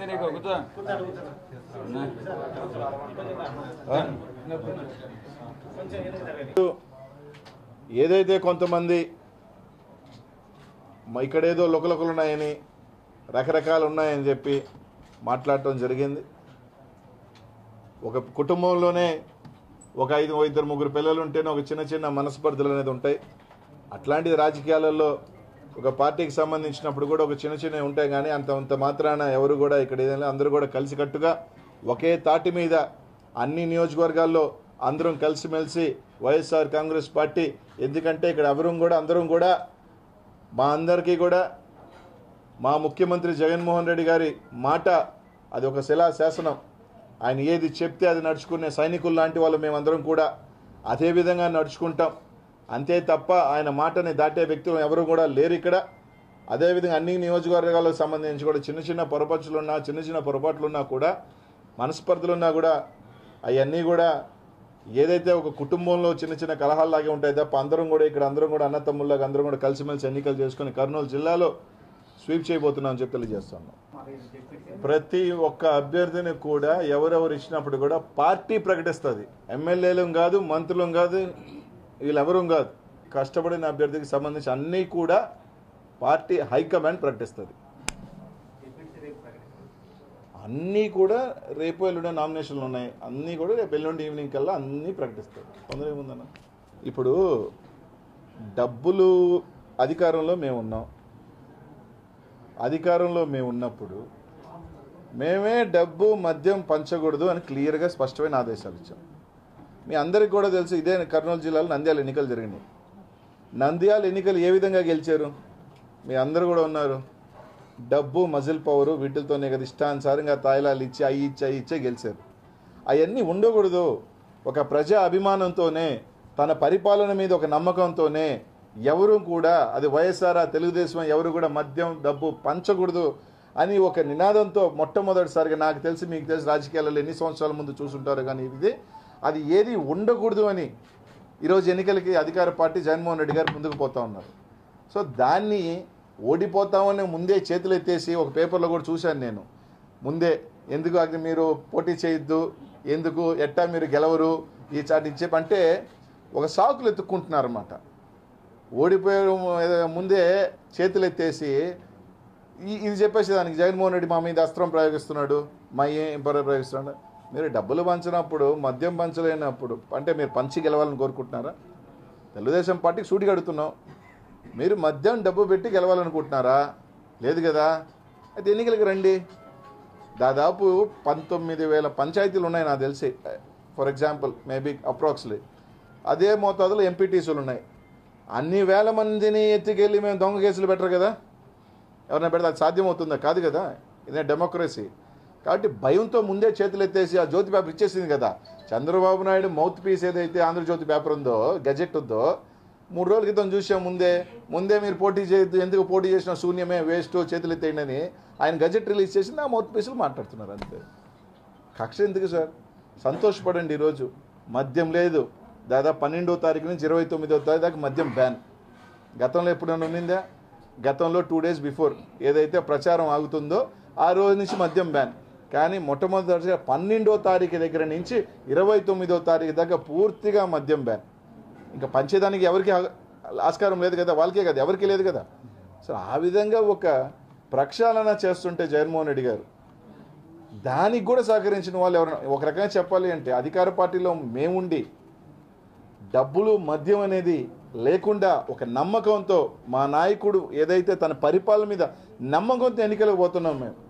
ఉంది నీకు కూర్చో ఆ? ఏదైతే కొంతమంది మ- ఇక్కడేదో లొకలొకలు ఉన్నాయని రకరకాలు ఉన్నాయని చెప్పి మాట్లాడటం జరిగింది ఒక కుటుంబంలోనే ఒక ఐదు ఓ ఇద్దరు ముగ్గురు పిల్లలు ఉంటేనే ఒక చిన్న చిన్న మనస్పర్ధలు అనేది ఉంటాయి అట్లాంటిది రాజకీయాలలో ఒక పార్టీకి సంబంధించినప్పుడు కూడా ఒక చిన్న చిన్నవి ఉంటాయి కానీ అంత అంత మాత్రాన ఎవరు కూడా ఇక్కడ ఏదైనా అందరూ కూడా కలిసికట్టుగా ఒకే తాటి మీద అన్ని నియోజకవర్గాల్లో అందరం కలిసిమెలిసి వైఎస్ఆర్ కాంగ్రెస్ పార్టీ ఎందుకంటే ఇక్కడ ఎవరు కూడా అందరం కూడా మా అందరికీ కూడా మా ముఖ్యమంత్రి జగన్మోహన్ రెడ్డి గారి మాట అది ఒక శిలా శాసనం ఆయన ఏది చెప్తే అది నడుచుకునే సైనికులు లాంటి వాళ్ళు మేమందరం కూడా అదే విధంగా నడుచుకుంటాం అంతే తప్ప ఆయన మాటని దాటే వ్యక్తులు ఎవరు కూడా లేరు ఇక్కడ అదేవిధంగా అన్ని నియోజకవర్గాలకు సంబంధించి కూడా చిన్న చిన్న పొరపచ్చులు ఉన్నా చిన్న చిన్న పొరపాట్లు ఉన్నా కూడా మనస్పర్ధలు ఉన్నా కూడా అవన్నీ కూడా ఏదైతే ఒక కుటుంబంలో చిన్న చిన్న కలహాల్లాగే ఉంటాయి తప్ప అందరం కూడా ఇక్కడ అందరం కూడా అన్నతమ్ముళ్ళగా అందరం కూడా కలిసిమెలిసి ఎన్నికలు చేసుకుని కర్నూలు జిల్లాలో స్వీప్ చేయబోతున్నామని చెప్పి తెలియజేస్తున్నాం ప్రతి ఒక్క అభ్యర్థిని కూడా ఎవరెవరు ఇచ్చినప్పుడు కూడా పార్టీ ప్రకటిస్తుంది ఎమ్మెల్యేలు కాదు మంత్రులు కాదు వీళ్ళెవరూ కాదు కష్టపడిన అభ్యర్థికి సంబంధించి అన్నీ కూడా పార్టీ హైకమాండ్ ప్రకటిస్తుంది అన్నీ కూడా రేపు ఎల్లుండి నామినేషన్లు ఉన్నాయి అన్నీ కూడా రేపు ఎల్లుండి ఈవినింగ్ కల్లా అన్నీ ప్రకటిస్తారు తొందర ఏముందన్న ఇప్పుడు డబ్బులు అధికారంలో మేము ఉన్నాం అధికారంలో మేము ఉన్నప్పుడు మేమే డబ్బు మద్యం పంచకూడదు అని క్లియర్గా స్పష్టమైన ఆదేశాలు ఇచ్చాం మీ అందరికి కూడా తెలుసు ఇదే కర్నూలు జిల్లాలో నంద్యాల ఎన్నికలు జరిగినాయి నంద్యాల ఎన్నికలు ఏ విధంగా గెలిచారు మీ అందరు కూడా ఉన్నారు డబ్బు మజిల్ పవరు వీటితోనే కదా ఇష్టానుసారంగా తాయిలాలు ఇచ్చి అవి ఇచ్చి అవి ఇచ్చే గెలిచారు అవన్నీ ఉండకూడదు ఒక ప్రజా అభిమానంతోనే తన పరిపాలన మీద ఒక నమ్మకంతోనే ఎవరు కూడా అది వైఎస్ఆర్ తెలుగుదేశం ఎవరు కూడా మద్యం డబ్బు పంచకూడదు అని ఒక నినాదంతో మొట్టమొదటిసారిగా నాకు తెలిసి మీకు తెలిసి రాజకీయాలలో ఎన్ని సంవత్సరాల ముందు చూసుంటారు కానీ ఇది అది ఏది ఉండకూడదు అని ఈరోజు ఎన్నికలకి అధికార పార్టీ జగన్మోహన్ రెడ్డి గారు ముందుకు పోతా ఉన్నారు సో దాన్ని ఓడిపోతామని ముందే చేతులు ఎత్తేసి ఒక పేపర్లో కూడా చూశాను నేను ముందే ఎందుకు అది మీరు పోటీ చేయొద్దు ఎందుకు ఎట్టా మీరు గెలవరు ఈ చాటి ఇచ్చే అంటే ఒక సాకులు ఎత్తుక్కుంటున్నారన్నమాట ఓడిపోయే ముందే చేతులు ఎత్తేసి ఈ- ఇది చెప్పేసి దానికి జగన్మోహన్ రెడ్డి మా మీద అస్త్రం ప్రయోగిస్తున్నాడు మా ఏం ప్రయోగిస్తున్నాడు మీరు డబ్బులు పంచినప్పుడు మద్యం పంచలేనప్పుడు అంటే మీరు పంచి గెలవాలని కోరుకుంటున్నారా తెలుగుదేశం పార్టీకి సూటిగా అడుగుతున్నాం మీరు మద్యం డబ్బు పెట్టి గెలవాలనుకుంటున్నారా లేదు కదా అయితే ఎన్నికలకి రండి దాదాపు పంతొమ్మిది వేల పంచాయతీలు ఉన్నాయి నాకు తెలిసి ఫర్ ఎగ్జాంపుల్ మేబీ అప్రాక్స్లీ అదే మోతాదులో ఎంపీటీసీలు ఉన్నాయి అన్ని వేల మందిని ఎత్తుకెళ్ళి మేము దొంగ కేసులు పెట్టరు కదా ఎవరైనా పెడితే అది సాధ్యమవుతుందా కాదు కదా ఇదే డెమోక్రసీ కాబట్టి భయంతో ముందే చేతులు ఎత్తేసి ఆ జ్యోతి పేపర్ ఇచ్చేసింది కదా చంద్రబాబు నాయుడు మౌత్ పీస్ ఏదైతే ఆంధ్రజ్యోతి పేపర్ ఉందో గెజెట్ ఉందో మూడు రోజుల క్రితం చూసాం ముందే ముందే మీరు పోటీ చేయొద్దు ఎందుకు పోటీ చేసిన శూన్యమే వేస్ట్ చేతులు ఎత్తేయండి అని ఆయన గజెట్ రిలీజ్ చేసి ఆ మౌత్ పీసులు మాట్లాడుతున్నారు అంతే కక్ష ఎందుకు సార్ సంతోషపడండి ఈరోజు మద్యం లేదు దాదాపు పన్నెండో తారీఖు నుంచి ఇరవై తొమ్మిదో తారీఖు దాకా మద్యం బ్యాన్ గతంలో ఎప్పుడైనా ఉన్నిందా గతంలో టూ డేస్ బిఫోర్ ఏదైతే ప్రచారం ఆగుతుందో ఆ రోజు నుంచి మద్యం బ్యాన్ కానీ మొట్టమొదటిగా పన్నెండో తారీఖు దగ్గర నుంచి ఇరవై తొమ్మిదో తారీఖు దాకా పూర్తిగా మద్యం బ్యాన్ ఇంకా పంచేదానికి ఎవరికి ఆ- ఆస్కారం లేదు కదా వాళ్ళకే కదా ఎవరికి లేదు కదా సో ఆ విధంగా ఒక ప్రక్షాళన చేస్తుంటే జగన్మోహన్ రెడ్డి గారు దానికి కూడా సహకరించిన వాళ్ళు ఎవరైనా ఒక రకంగా చెప్పాలి అంటే అధికార పార్టీలో మేముండి డబ్బులు మద్యం అనేది లేకుండా ఒక నమ్మకంతో మా నాయకుడు ఏదైతే తన పరిపాలన మీద నమ్మకంతో ఎన్నికలకు పోతున్నాం మేము